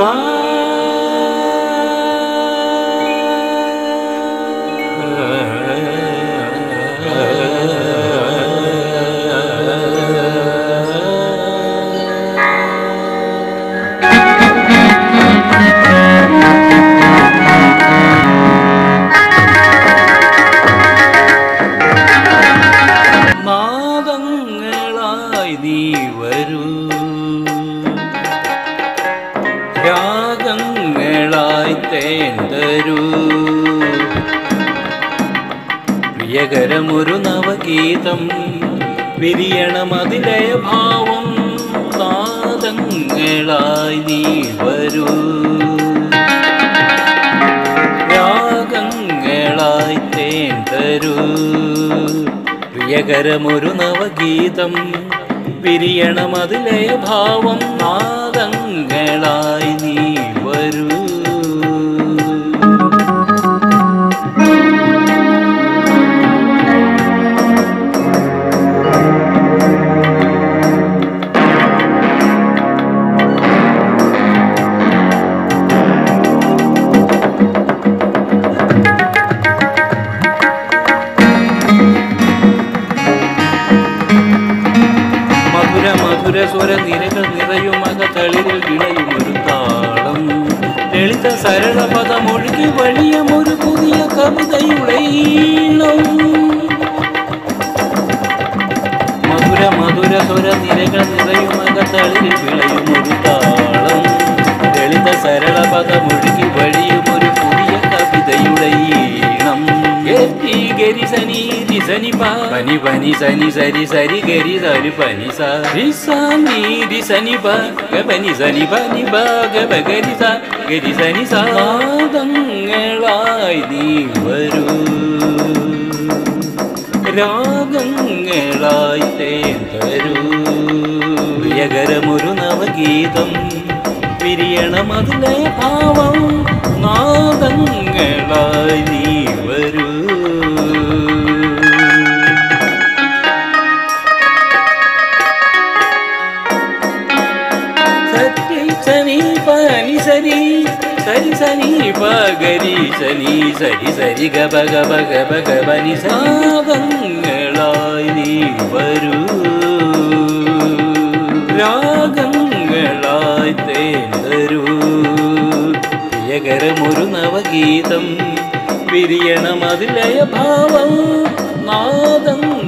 നാദങ്ങളായി നീ വരൂ രാഗങ്ങളായി തേന്തരൂ പ്രിയകരമൊരു നവഗീതം വിരിയണമതിലയ ഭാവം നാദങ്ങളായി നീ വരൂ രാഗങ്ങളായി തേന്തരൂ പ്രിയകരമൊരു നവഗീതം വിരിയണമതിലയ ഭാവം നാദങ്ങളായി നീ വരൂ മധുര മധുര സ്വര നിരകൾ നിറയുമക തളിരിൽ വിളയുമൊരു താളം ലളിത സരള പദമൊഴുകി വലിയമൊരു പുതിയ കവിതയുടെ ഈണം മധുര മധുര സ്വര നിരകൾ നിറയുമക തളിരിൽ വിളയുമൊരു താളം ലളിത സരള പദമൊഴുകി വലിയുമൊരു പുതിയ കവിതയുടെ ഈണം ഗരി ഗരി സനി രി സനി പ പനി പനി സനി സരി സരി ഗരി സരി പനി സ രി സ നി രി സനി പ ഗ പനി സനി പനി പ ഗ പ ഗരി സ ഗരി സനി സ നാദങ്ങളായി നീ വരൂ രാഗങ്ങളായി തേന്തരൂ പ്രിയകരമൊരു നവഗീതം വിരിയണമതിലയ ഭാവം നാദങ്ങളായി നീ വരൂ സരി സനി പനി സരി സരി സനി പഗരി സനി സരി സരി ഗബ ഗബ ഗബ ഗബനി സാഗങ്ങളായി നീ വരൂ രാഗങ്ങളായി തേന്തരൂ പ്രിയകരമൊരു നവഗീതം വിരിയണമതിലയ ഭാവം നാദം